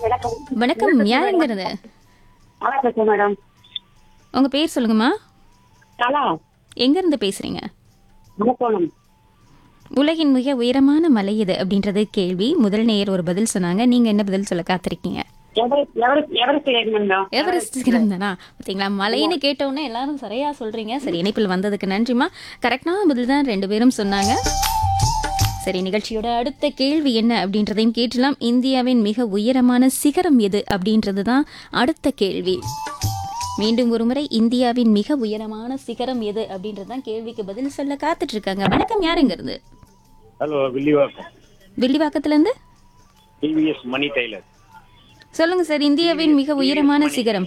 வணக்கம் வணக்கம் யார் எங்க இருந்து நல்லா பேசுறேன் மேடம் உங்க பேர் சொல்லுங்கம்மா கலா எங்க இருந்து பேசுறீங்க வணக்கம் உலகின் மிக உயரமான மலை இது அப்படின்றது கேள்வி முதல் நேயர் ஒரு பதில் சொன்னாங்க நீங்க என்ன பதில் சொல்ல காத்திருக்கீங்க எவரெஸ்ட் எவரெஸ்ட் எவரெஸ்ட் ஏறணும் மேடம் எவரெஸ்ட் சிகரம் தானா பார்த்தீங்களா மலைன்னு கேட்டவுடனே எல்லாரும் சரியா சொல்றீங்க சரி இணைப்பில் வந்ததுக்கு நன்றிமா கரெக்டான பதில் தான் ரெண்டு பேரும் சொன்னாங்க சரி நிகழ்ச்சியோட அடுத்த கேள்வி என்ன அப்படின்றதையும் கேட்டலாம் இந்தியாவின் மிக உயரமான சிகரம் எது அப்படின்றது தான் அடுத்த கேள்வி மீண்டும் ஒருமுறை இந்தியாவின் மிக உயரமான சிகரம் எது அப்படின்றது தான் கேள்விக்கு பதில் சொல்ல காத்துட்டு இருக்காங்க வணக்கம் யாருங்க இருந்து ஹலோ வில்லிவாக்கம் வில்லிவாக்கத்துல இருந்து டிவிஎஸ் மணி டெய்லர் சொல்லுங்க சார் இந்தியாவின் மிக உயரமான சிகரம்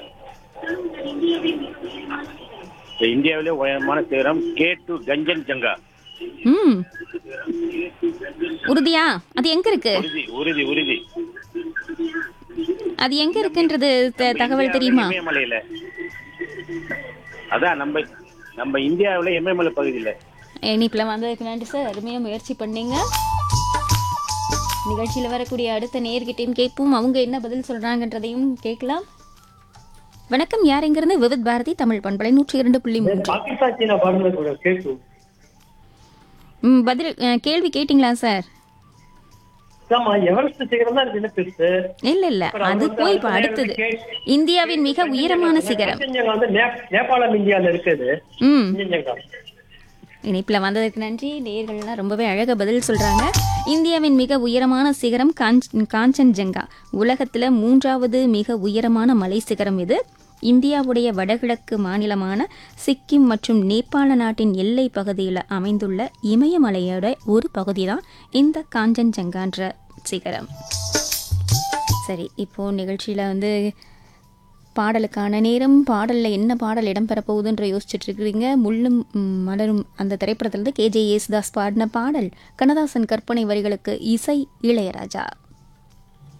இந்த இந்தியாவிலே உயரமான சிகரம் கே டு கஞ்சன் ஜங்கா ம் உறுதியா அது எங்க இருக்கு உறுதி உறுதி உறுதி அது எங்க இருக்குன்றது த- தகவல் தெரியுமா இமயமலையில அதான் நம்ம நம்ம இந்தியாவில இமயமலை பகுதியில இனிப்புல வந்ததுக்கு நன்றி சார் அருமையா முயற்சி பண்ணீங்க நிகழ்ச்சியில வரக்கூடிய அடுத்த நேர்கிட்டையும் கேட்போம் அவங்க என்ன பதில் சொல்றாங்கன்றதையும் கேட்கலாம் வணக்கம் யார் எங்கிருந்து விவித் பாரதி தமிழ் பண்பலை நூற்றி இரண்டு புள்ளி மூன்று பாகிஸ்தான் சீனா பார்டர்ல கூட கேட்டு ம், பதில் அஹ், கேள்வி கேட்டிங்களா சார் ஆமா எவரெஸ்ட் சிகரம் தான் இருக்கு பெருசு இல்ல இல்ல அது போய் இப்ப அடுத்தது இந்தியாவின் மிக உயரமான சிகரம் கஞ்சன்ஜங்கா வந்து நே- நேபாளம் இந்தியால இருக்குது ம் கஞ்சன்ஜங்கா இணைப்பில் வந்ததுக்கு நன்றி நேயர்கள்லாம் ரொம்பவே அழகாக பதில் சொல்கிறாங்க இந்தியாவின் மிக உயரமான சிகரம் காஞ்ச் காஞ்சன்ஜங்கா உலகத்தில் மூன்றாவது மிக உயரமான மலை சிகரம் இது இந்தியாவுடைய வடகிழக்கு மாநிலமான சிக்கிம் மற்றும் நேபாள நாட்டின் எல்லை பகுதியில் அமைந்துள்ள இமயமலையோட ஒரு பகுதி தான் இந்த காஞ்சன்ஜங்கான்ற சிகரம் சரி இப்போ நிகழ்ச்சியில் வந்து பாடலுக்கான நேரம் பாடலில் என்ன பாடல் இடம்பெற போகுதுன்ற யோசிச்சுட்டு இருக்கிறீங்க முள்ளும் ம், மலரும் அந்த திரைப்படத்திலிருந்து கேஜே யேசுதாஸ் பாடின பாடல் கண்ணதாசன் கற்பனை வரிகளுக்கு இசை இளையராஜா